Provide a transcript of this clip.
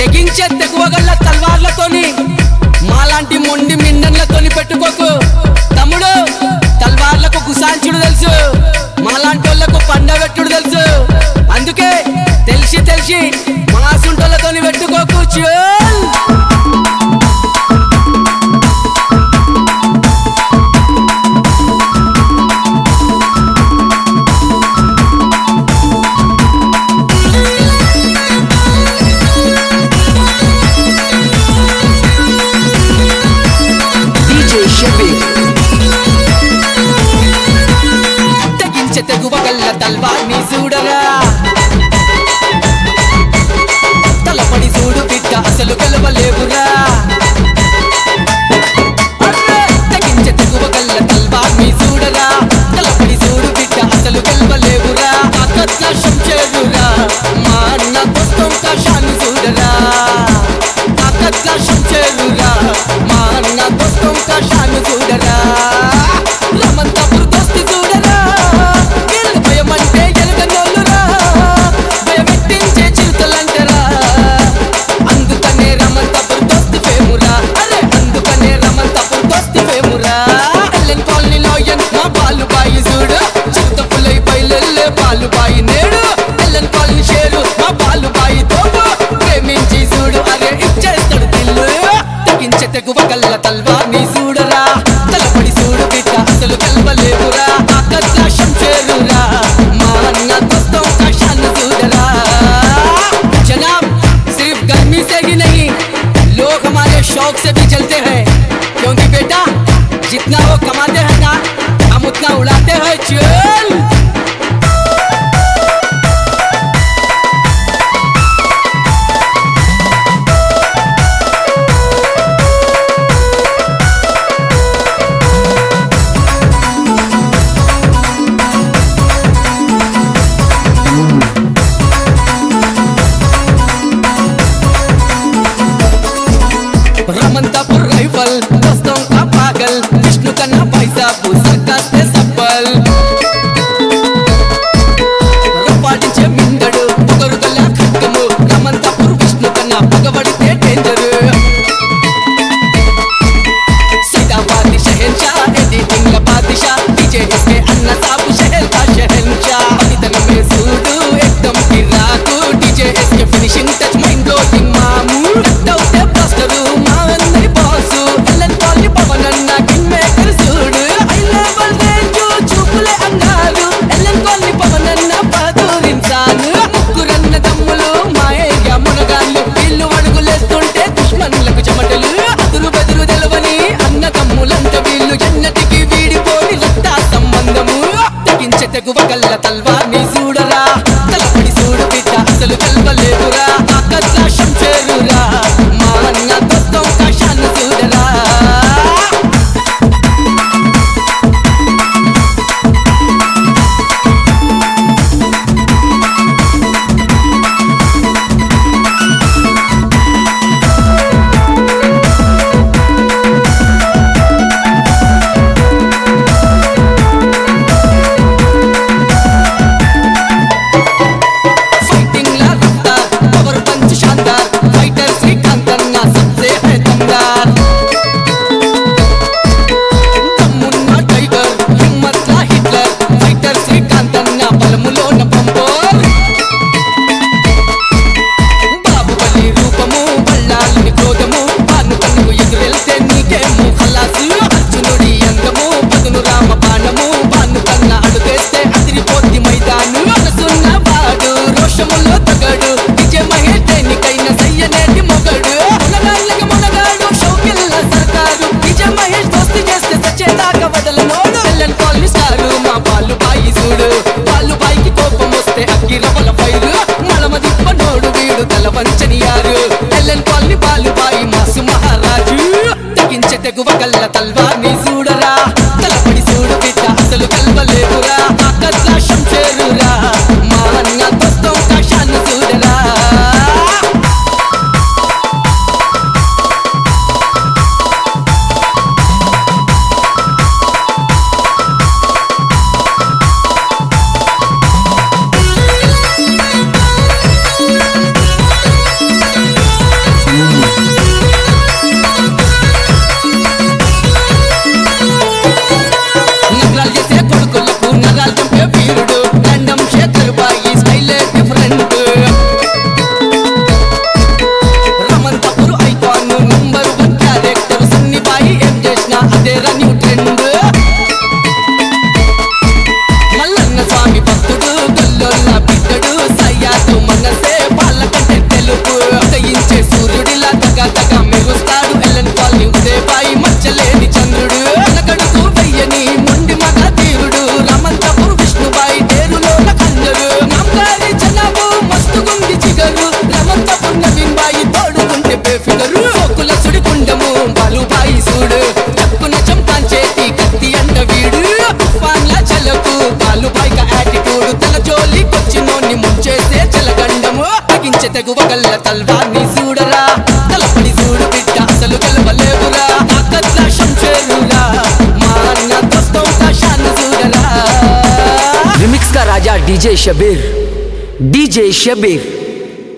తెగించే తెగువగల్ల తల్వార్లతోని మాలాంటి మొండి మిండన్లతోని పెట్టుకోకు తమ్ముడు తల్వార్లకు గుసాంచుడు తెలుసు మాలాంటి వాళ్ళకు పండబెట్టుడు తెలుసు అందుకే తెలిసి తెలిసి మాసుంటోళ్ళతోని పెట్టుకోకు చోల్ DJ Shabir. తెగించే తెగువగల్ల తల్వార్ని చూడరా తలపడి చూడు బిడ్డ అసలు గెలవలేవురా అర్రే! తెగించే తెగువగల్ల తల్వార్ని చూడరా తలపడి చూడు బిడ్డ అసలు గెలవలేవురా ఆకర్షం చేరురా మా అన్న దోస్తం కాశాన్ని చూడరా ఆకర్షం చేరురా మా అన్న దోస్తం కాశాన్ని చూడరా రమంతపురు దోస్తి చూడరా ఎలుగు భయం అంటే ఎలుగనోళ్ళురా భయమెట్టించే చిరుతలంటరా అందుకనే రమంతపురు దోస్తి ఫేమురా అరే అందుకనే రమంతపురు దోస్తి ఫేమురా ఎల్లెన్ కాలనీలో ఎన్ మా బాలు బాయి చూడు చిరుత పులై బయలెల్లే బాలు బాయి నేడు ఎల్లెన్ కాలనీ షేరు మా బాలు బాయి తోపు ప్రేమించి చూడు అరే ఇచ్చేస్తాడు దిల్లు తెగించే తెగువ గల్ల తల్వా నీ చూడరా తలపడి చూడు బిడ్డ అసలు కల్వలేవురా ఆకాశం చేరురా మా అన్న దోస్తం కాశాన్ని చూడరా जनाब सिर्फ गर्मी से ही नहीं लोग हमारे शौक से भी चलते हैं क्योंकि बेटा जितना वो कमाते हैं ना हम उतना उड़ाते हैं चल रमनतापुर राइफल दोस्तों का पागल विष्णु का ना भाई साहब सरकार से सफल రపాడించే మిందడు పొగరుగల ఖడ్గము రమంతాపుర్ విష్ణు కన్నా పగబడితే డేంజర్ సైదాబాది షహన్షా ఎడిటింగ్ ల బాదిషా డీజే इसके अन्ना साहब शहर का शहनशाह अनितन में सूडू एकदम गिराकू डीजे इसके फिनिशिंग टच माइंड ब्लोइंग मामू డౌటే బ్లాస్టరు మా అందరి బాసు ఎల్లన్ కాలనీ పవన్ అన్న కింగ్ మేకర్ చూడు హై లెవెల్ రేంజ్ చూపులే అన్నారు ఎల్లన్ కాలనీ పవన్ అన్న బహదూరిన్సాన్ ముగ్గురన్న దమ్ములు మా ఏరియా మునగాళ్ళు వీళ్ళు అడుగులేస్తుంటే దుష్మన్లకు చెమటలు అదురు బెదురు తెలవని అన్న తమ్ములంట వీళ్ళు ఎన్నటికి వీడిపోని రక్త సంబంధము తెగించే తెగువ గల్ల తల్వార్ని చూడరా తలపడి చూడు బిడ్డ అసలు కల్వలేవురా ఆకాశం చేరురా మా అన్న దోస్తం కాశాన్ని చూడరా फाइटिंग ला रफ्तार पावर पंच शानदार फाइटर श्रीकांत अन्ना सबसे है दमदार దమ్మున్న టైగర్ హిమ్మత్ లా హిట్లర్ ఫైటర్ శ్రీకాంత్ అన్న బలములో పంపోర్ బాహుబలి రూపము బళ్ళాలని క్రోధము పాను కన్నుకు ఎదురెళ్తే నీకేమో ఖలాసు అర్జునుడి అంగము పదును రామ బాణము పాను కన్న అడుగేస్తే అదిరిపోద్ది మైదాను మనసున్న వాడు రోషములో తగడు విజయ మహేష్ దేనికైనా సయ్యనేటి మొగడు మునగాళ్ళకి మునగాడు షౌకిల్ల సర్కారు విజయ మహేష్ దోస్తి చేస్తే సచ్చేదాకా వదలనోడు ఎల్లన్ కాలనీ స్టారు మా బాలు బాయి చూడు బాలు బాయికి కోపం వస్తే అగ్గి రవల ఫైరు మలమ దిప్పనోడు వీడు తల వంచని యారు ఎల్లన్ కాలనీ బాలు బాయి మాసు మహారాజు తెగించే తెగువ గల్ల తల్వార్ని చూడరా తలపడి చూడు బిడ్డ అసలు కల్వలేవురా ఆకాశం చేరురా మా అన్న దోస్తం కాశాన్ని చూడరా తల్వాన్ని చూడరా తలపడి చూడు బిడ్డ అసలు గెలవలేవురా తాకత్ల శంషేరురా మా అన్న దోస్తం కషాన్ని చూడరా रिमिक्स का राजा डीजे शबीर डीजे शबीर